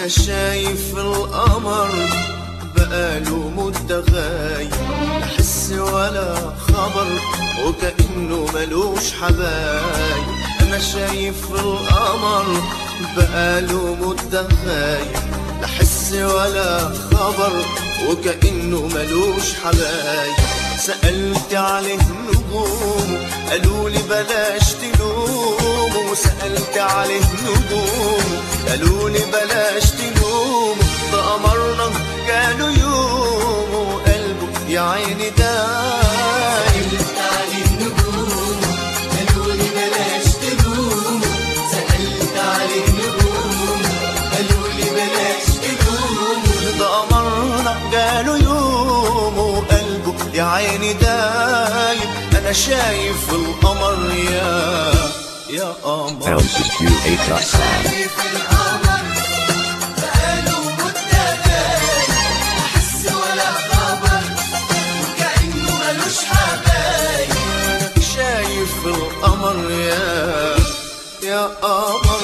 انا شايف القمر بقاله مدة غايب لا حس ولا خبر وكأنه ملوش حبايب انا شايف القمر بقاله مدة غايب لا حس ولا خبر وكأنه ملوش حبايب سألت عليه نجوم قالوا لي بلاش تلوم وسألت عليه نجوم قالوا لي بلاش تلوم ده قمرنا قالوا يوم وقلبه يا عيني دايم سألت على النجوم قالوا لي بلاش تلوم سألت على النجوم قالوا لي بلاش تلوم ده قمرنا قالوا يوم وقلبه يا عيني دايم انا شايف القمر يا يا قمر LCQ8.com. شايف القمر بقاله مدة غايب أحس ولا خبر وكأنه ملوش حبايب أنا شايف القمر يا يا قمر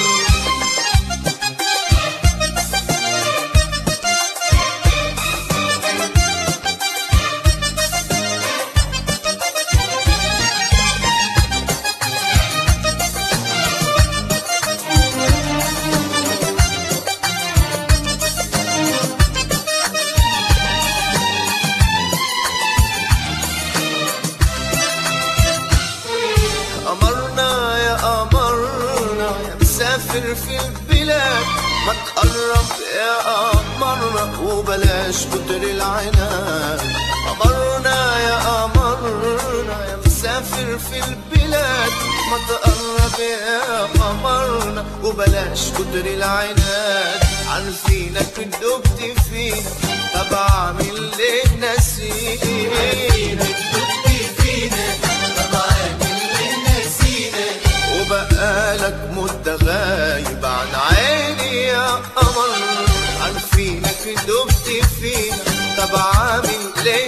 قمرنا يا قمرنا يا مسافر في البلاد ما تقرب يا قمرنا وبلاش كتر العناد قمرنا يا قمرنا يا مسافر في البلاد ما تقرب يا قمرنا وبلاش كتر العناد عارفينك دبت فينا طب اعمل ليه نسينا دبت فينا طبعا اللي نسينا وبقالك مدة غايب عن عيني يا قمر عارفينك دبت فينا طب عامل ليه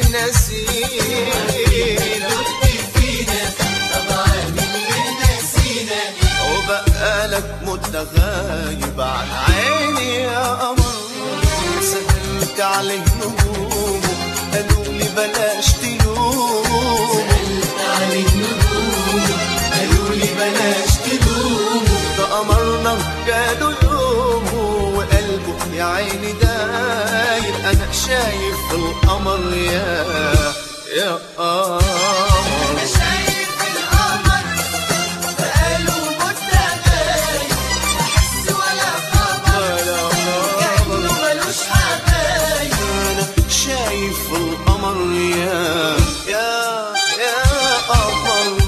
نسينا دبت فينا طبعا اللي نسينا وبقالك مدة غايب عن عيني يا قمر سألت عليه نجوم قالوا لي بلاش تلوم سألت على النجوم قالوا لي بلاش تلوم ده قمرنا قالوا يوم وقلبه يا عيني دايب انا شايف القمر يا يا قمر شايف القمر بقاله مدة غايب أحس ولا خبر ولا كأنه قمر ملوش حبايب انا شايف القمر يا يا يا قمر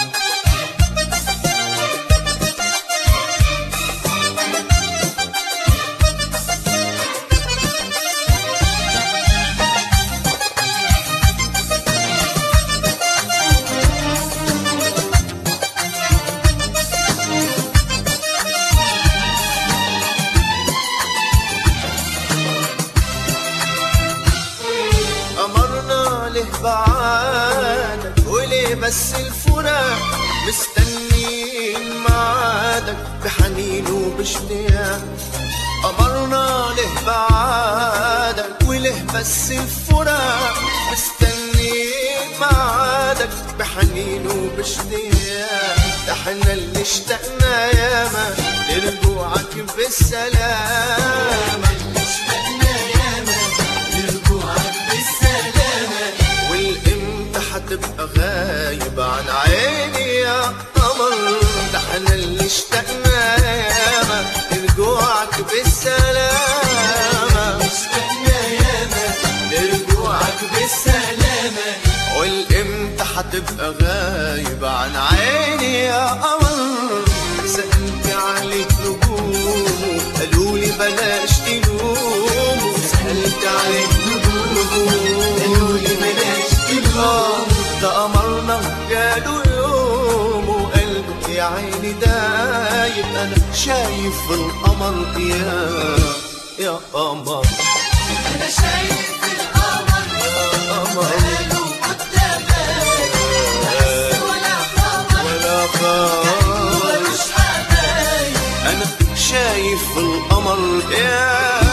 أمرنا له بعادك وليه بس الفراق مستنيين معادك بحنين وباشتياق أمرنا له بعادك وليه بس الفراق مستنيين معادك بحنين وباشتياق احنا اللي اشتقنا ياما لرجوعك بالسلامة اشتقنا ياما لرجوعك بالسلامة والامتى هتبقى غايب عن عيني يا قمر ده احنا اللي اشتقنا ياما لرجوعك بالسلامة اشتقنا ياما لرجوعك بالسلامة والامتى هتبقى غايب عن عيني يا قمر سألت عليك نجوم قالوا لي بلاش تلوم سألت عليك نجوم قالوا لي بلاش تلوم ده قمرنا قالوا يوم وقلبك يا عيني دايب انا شايف القمر يا يا قمر أنا شايف القمر قمر بقاله مدة غايب أحس ولا خبر ولا خبر ملوش حبايب انا شايف القمر يا